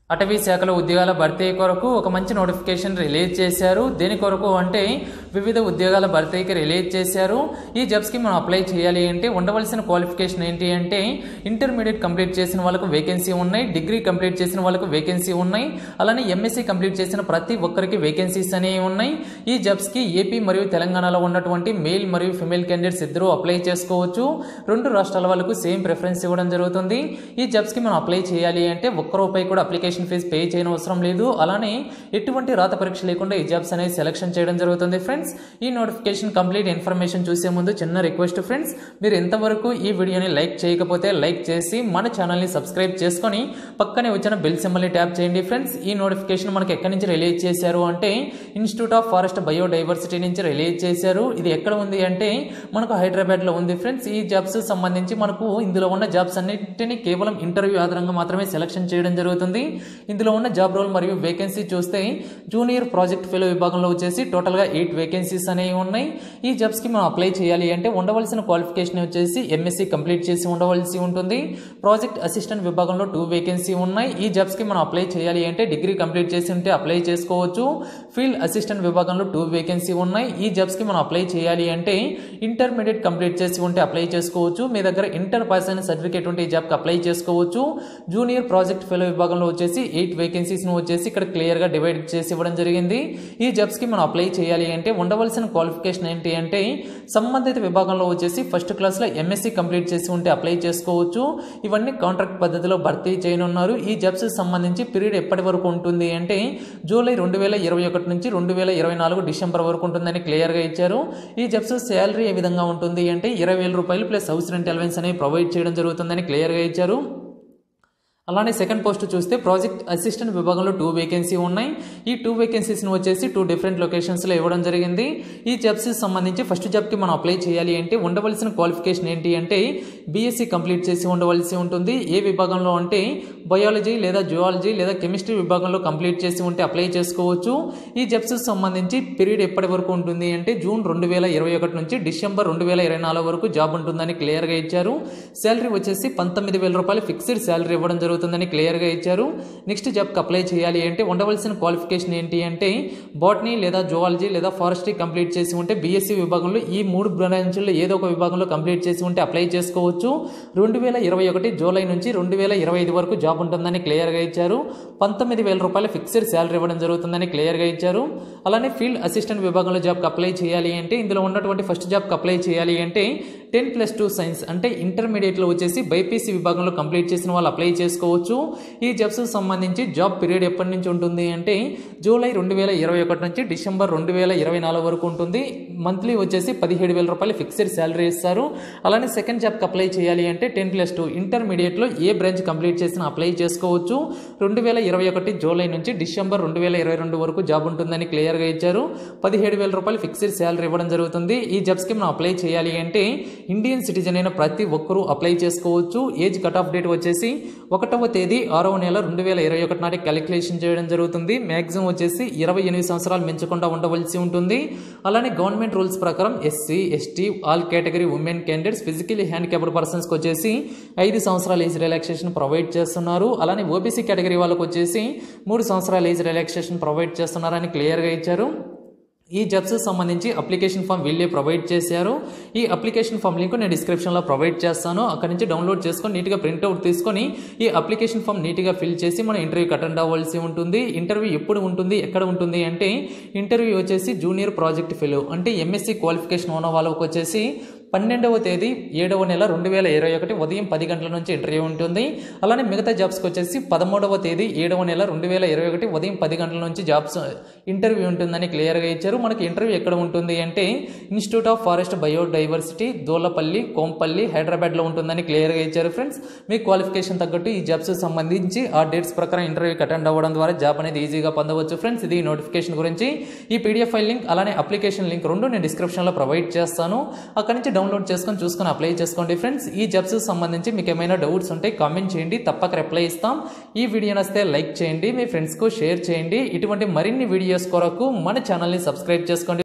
అటవీ శాఖలో ఉద్యోగాల భర్తీ కొరకు ఒక మంచి నోటిఫికేషన్ రిలీజ్ చేశారు దేని కొరకు అంటే వివిధ ఉద్యోగాల భర్తీకి రిలీజ్ చేశారు ఈ జాబ్స్కి మనం అప్లై చేయాలి అంటే ఉండవలసిన క్వాలిఫికేషన్ ఏంటి అంటే ఇంటర్మీడియట్ కంప్లీట్ చేసిన వాళ్ళకు వేకెన్సీ ఉన్నాయి డిగ్రీ కంప్లీట్ చేసిన వాళ్ళకు వేకెన్సీ ఉన్నాయి అలానే ఎంఎస్సీ కంప్లీట్ చేసిన ప్రతి ఒక్కరికి వేకెన్సీస్ అనేవి ఉన్నాయి ఈ జాబ్స్కి ఏపీ మరియు తెలంగాణలో ఉన్నటువంటి మేల్ మరియు ఫిమేల్ క్యాండిడేట్స్ ఇద్దరు అప్లై చేసుకోవచ్చు రెండు రాష్ట్రాల వాళ్ళకు సేమ్ ప్రిఫరెన్స్ ఇవ్వడం జరుగుతుంది ఈ జాబ్స్కి మనం అప్లై చేయాలి అంటే ఒక్క రూపాయి కూడా అప్లికేషన్ ఫీజు పే చేయని అవసరం లేదు అలానే ఎటువంటి రాత పరీక్ష లేకుండా ఈ జాబ్స్ అనేది సెలెక్షన్ చేయడం జరుగుతుంది ఫ్రెండ్స్ ఈ నోటిఫికేషన్ కంప్లీట్ ఇన్ఫర్మేషన్ చూసే ముందు చిన్న రిక్వెస్ట్ ఫ్రెండ్స్ మీరు ఎంతవరకు ఈ వీడియోని లైక్ చేయకపోతే లైక్ చేసి మన ఛానల్ని సబ్స్క్రైబ్ చేసుకొని పక్కనే వచ్చిన బెల్ సింబల్ని ట్యాప్ చేయండి ఫ్రెండ్స్ ఈ నోటిఫికేషన్ మనకి ఎక్కడి నుంచి రిలీజ్ చేశారు అంటే ఇన్స్టిట్యూట్ ఆఫ్ ఫారెస్ట్ బయోడైవర్సిటీ నుంచి రిలీజ్ చేశారు ఇది ఎక్కడ ఉంది అంటే మనకు హైదరాబాద్లో ఉంది ఫ్రెండ్స్ ఈ జాబ్స్ సంబంధించి మనకు ఇందులో ఉన్న జాబ్స్ అన్నింటినీ కేవలం ఇంటర్వ్యూ ఆధారంగా మాత్రమే సెలక్షన్ చేయడం జరుగుతుంది ఇందులో ఉన్న జాబ్ రోల్ మరియు వేకెన్సీ చూస్తే జూనియర్ ప్రాజెక్ట్ ఫెలో విభాగంలో వచ్చేసి టోటల్గా ఎయిట్ వేకెన్సీస్ అనేవి ఉన్నాయి ఈ జాబ్స్కి మనం అప్లై చేయాలి అంటే ఉండవలసిన క్వాలిఫికేషన్ వచ్చేసి ఎంఎస్సీ కంప్లీట్ చేసి ఉండవలసి ఉంటుంది ప్రాజెక్ట్ అసిస్టెంట్ విభాగంలో టూ వేకెన్సీ ఉన్నాయి ఈ జాబ్స్కి మనం అప్లై చేయాలి అంటే డిగ్రీ కంప్లీట్ చేసి ఉంటే అప్లై చేసుకోవచ్చు ఫీల్డ్ అసిస్టెంట్ విభాగంలో టూ వేకెన్సీ ఉన్నాయి ఈ జాబ్స్కి మనం అప్లై చేయాలి అంటే ఇంటర్మీడియట్ కంప్లీట్ చేసి ఉంటే అప్లై చేసుకోవచ్చు మీ దగ్గర ఇంటర్ పాస్ అయిన సర్టిఫికేట్ ఉంటే ఈ జాబ్కి అప్లై చేసుకోవచ్చు జూనియర్ ప్రాజెక్ట్ ఫెలో విభాగంలో వచ్చేసి ఎయిట్ వేకెన్సీస్ను వచ్చేసి ఇక్కడ క్లియర్గా డివైడ్ చేసి ఇవ్వడం జరిగింది ఈ జాబ్స్కి మనం అప్లై చేయాలి అంటే ఉండవలసిన క్వాలిఫికేషన్ ఏంటి అంటే సంబంధిత విభాగంలో వచ్చేసి ఫస్ట్ క్లాస్లో ఎంఎస్సీ కంప్లీట్ చేసి ఉంటే అప్లై చేసుకోవచ్చు ఇవన్నీ కాంట్రాక్ట్ పద్ధతిలో భర్తీ చేయనున్నారు ఈ జాబ్స్ సంబంధించి పీరియడ్ ఎప్పటి వరకు ఉంటుంది అంటే జూలై రెండు వేల ఇరవై ఒకటి నుంచి రెండు వేల ఇరవై నాలుగు డిసెంబర్ వరకు ఉంటుందని క్లియర్గా ఇచ్చారు ఈ జాబ్స్ శాలరీ ఏ విధంగా ఉంటుంది అంటే ఇరవై వేల రూపాయలు ప్లస్ హౌస్ రెంట్ అలవెన్స్ అనేవి ప్రొవైడ్ చేయడం జరుగుతుందని క్లియర్గా ఇచ్చారు అలానే సెకండ్ పోస్ట్ చూస్తే ప్రాజెక్ట్ అసిస్టెంట్ విభాగంలో టూ వేకెన్సీ ఉన్నాయి ఈ టూ వేకెన్సీస్ని వచ్చేసి టూ డిఫరెంట్ లొకేషన్స్లో ఇవ్వడం జరిగింది ఈ జాబ్స్ సంబంధించి ఫస్ట్ జాబ్కి మనం అప్లై చేయాలి అంటే ఉండవలసిన క్వాలిఫికేషన్ ఏంటి అంటే బీఎస్సీ కంప్లీట్ చేసి ఉండవలసి ఉంటుంది ఏ విభాగంలో అంటే బయాలజీ లేదా జువాలజీ లేదా కెమిస్ట్రీ విభాగంలో కంప్లీట్ చేసి ఉంటే అప్లై చేసుకోవచ్చు ఈ జాబ్స్ సంబంధించి పీరియడ్ ఎప్పటి వరకు ఉంటుంది అంటే జూన్ రెండు వేల ఇరవై ఒకటి నుంచి డిసెంబర్ రెండు వేల ఇరవై నాలుగు వరకు జాబ్ ఉంటుందని క్లియర్గా ఇచ్చారు శాలరీ వచ్చేసి పంతొమ్మిది వేల రూపాయలు ఫిక్స్డ్ శాలరీ ఇవ్వడం జరుగుతుంది జరుగుతుందని క్లియర్గా ఇచ్చారు నెక్స్ట్ జాబ్కి అప్లై చేయాలి అంటే ఉండవలసిన క్వాలిఫికేషన్ ఏంటి అంటే బాటనీ లేదా జువాలజీ లేదా ఫారెస్ట్రీ కంప్లీట్ చేసి ఉంటే బీఎస్సీ విభాగంలో ఈ మూడు బ్రాంచ్ల్లో ఏదో ఒక విభాగంలో కంప్లీట్ చేసి ఉంటే అప్లై చేసుకోవచ్చు రెండు వేల ఇరవై ఒకటి జూలై నుంచి రెండు వేల ఇరవై ఐదు వరకు జాబ్ ఉంటుందని క్లియర్గా ఇచ్చారు పంతొమ్మిది వేల రూపాయల ఫిక్స్డ్ శాలరీ ఇవ్వడం జరుగుతుందని క్లియర్గా ఇచ్చారు అలానే ఫీల్డ్ అసిస్టెంట్ విభాగంలో జాబ్కి అప్లై చేయాలి అంటే ఇందులో ఉన్నటువంటి ఫస్ట్ జాబ్కి అప్లై చేయాలి అంటే టెన్ ప్లస్ టూ సైన్స్ అంటే ఇంటర్మీడియట్లో వచ్చేసి బైపీసీ విభాగంలో కంప్లీట్ చేసిన వాళ్ళు అప్లై చేసుకోవచ్చు ఈ జాబ్స్ సంబంధించి జాబ్ పీరియడ్ ఎప్పటి నుంచి ఉంటుంది అంటే జూలై రెండు వేల ఇరవై ఒకటి నుంచి డిసెంబర్ రెండు వేల ఇరవై నాలుగు వరకు ఉంటుంది మంత్లీ వచ్చేసి పదిహేడు వేల రూపాయలు ఫిక్స్డ్ శాలరీ ఇస్తారు అలానే సెకండ్ జాబ్కి అప్లై చేయాలి అంటే టెన్ ప్లస్ టూ ఇంటర్మీడియట్లో ఏ బ్రాంచ్ కంప్లీట్ చేసినా అప్లై చేసుకోవచ్చు రెండు వేల ఇరవై ఒకటి జూలై నుంచి డిసెంబర్ రెండు వేల ఇరవై రెండు వరకు జాబ్ ఉంటుందని క్లియర్గా ఇచ్చారు పదిహేడు వేల రూపాయలు ఫిక్స్డ్ శాలరీ ఇవ్వడం జరుగుతుంది ఈ జాబ్స్కి మనం అప్లై చేయాలి అంటే ఇండియన్ సిటిజన్ అయిన ప్రతి ఒక్కరూ అప్లై చేసుకోవచ్చు ఏజ్ కట్ ఆఫ్ డేట్ వచ్చేసి ఒకటవ తేదీ ఆరవ నెల రెండు వేల ఇరవై ఒకటి నాటికి క్యాలిక్యులేషన్ చేయడం జరుగుతుంది మ్యాక్సిమం వచ్చేసి ఇరవై ఎనిమిది సంవత్సరాలు మించకుండా ఉండవలసి ఉంటుంది అలానే గవర్నమెంట్ రూల్స్ ప్రకారం SC ST all category women candidates physically handicapped పర్సన్స్కి వచ్చేసి ఐదు సంవత్సరాల ఏజ్ రిలాక్సేషన్ ప్రొవైడ్ చేస్తున్నారు అలానే ఓబీసీ కేటగిరీ వాళ్ళకు వచ్చేసి మూడు సంవత్సరాల ఏజ్ రిలాక్సేషన్ ప్రొవైడ్ చేస్తున్నారని క్లియర్గా ఇచ్చారు ఈ జాబ్స్ సంబంధించి అప్లికేషన్ ఫామ్ వీళ్ళే ప్రొవైడ్ చేశారు ఈ అప్లికేషన్ ఫామ్ లింక్ నేను డిస్క్రిప్షన్లో ప్రొవైడ్ చేస్తాను అక్కడ నుంచి డౌన్లోడ్ చేసుకొని నీట్గా ప్రింట్అవుట్ తీసుకొని ఈ అప్లికేషన్ ఫామ్ నీట్గా ఫిల్ చేసి మనం ఇంటర్వ్యూకి అటెండ్ అవ్వాల్సి ఉంటుంది ఇంటర్వ్యూ ఎప్పుడు ఉంటుంది ఎక్కడ ఉంటుంది అంటే ఇంటర్వ్యూ వచ్చేసి జూనియర్ ప్రాజెక్ట్ ఫెలో అంటే ఎంఎస్సి క్వాలిఫికేషన్ ఉన్న వాళ్ళకి వచ్చేసి పన్నెండవ తేదీ ఏడవ నెల రెండు వేల ఇరవై ఒకటి ఉదయం పది గంటల నుంచి ఇంటర్వ్యూ ఉంటుంది అలానే మిగతా జాబ్స్కి వచ్చేసి పదమూడవ తేదీ ఏడవ నెల రెండు వేల ఇరవై ఒకటి ఉదయం పది గంటల నుంచి జాబ్స్ ఇంటర్వ్యూ ఉంటుందని క్లియర్గా ఇచ్చారు మనకి ఇంటర్వ్యూ ఎక్కడ ఉంటుంది అంటే institute of forest biodiversity Dulapally Kompally హైదరాబాద్లో ఉంటుందని క్లియర్గా ఇచ్చారు ఫ్రెండ్స్ మీ క్వాలిఫికేషన్ తగ్గట్టు ఈ జాబ్స్ సంబంధించి ఆ డేట్స్ ప్రకారం ఇంటర్వ్యూకి అటెండ్ అవ్వడం ద్వారా జాబ్ అనేది ఈజీగా పొందవచ్చు ఫ్రెండ్స్ ఇది నోటిఫికేషన్ గురించి ఈ పీడిఎఫ్ ఫైల్ లింక్ అలానే అప్లికేషన్ లింక్ రెండు నేను డిస్క్రిప్షన్లో ప్రొవైడ్ చేస్తాను అక్కడి నుంచి డౌన్లోడ్ చేసుకొని చూసుకొని అప్లై చేసుకోండి ఫ్రెండ్స్ ఈ జాబ్స్ సంబంధించి మీకు ఏమైనా డౌట్స్ ఉంటే కామెంట్ చేయండి తప్పక రిప్లై ఇస్తాం ఈ వీడియో నచ్చితే లైక్ చేయండి మీ ఫ్రెండ్స్కు షేర్ చేయండి ఇటువంటి మరిన్ని వీడియోస్ కొరకు మన ఛానల్ని సబ్స్క్రైబ్ చేసుకోండి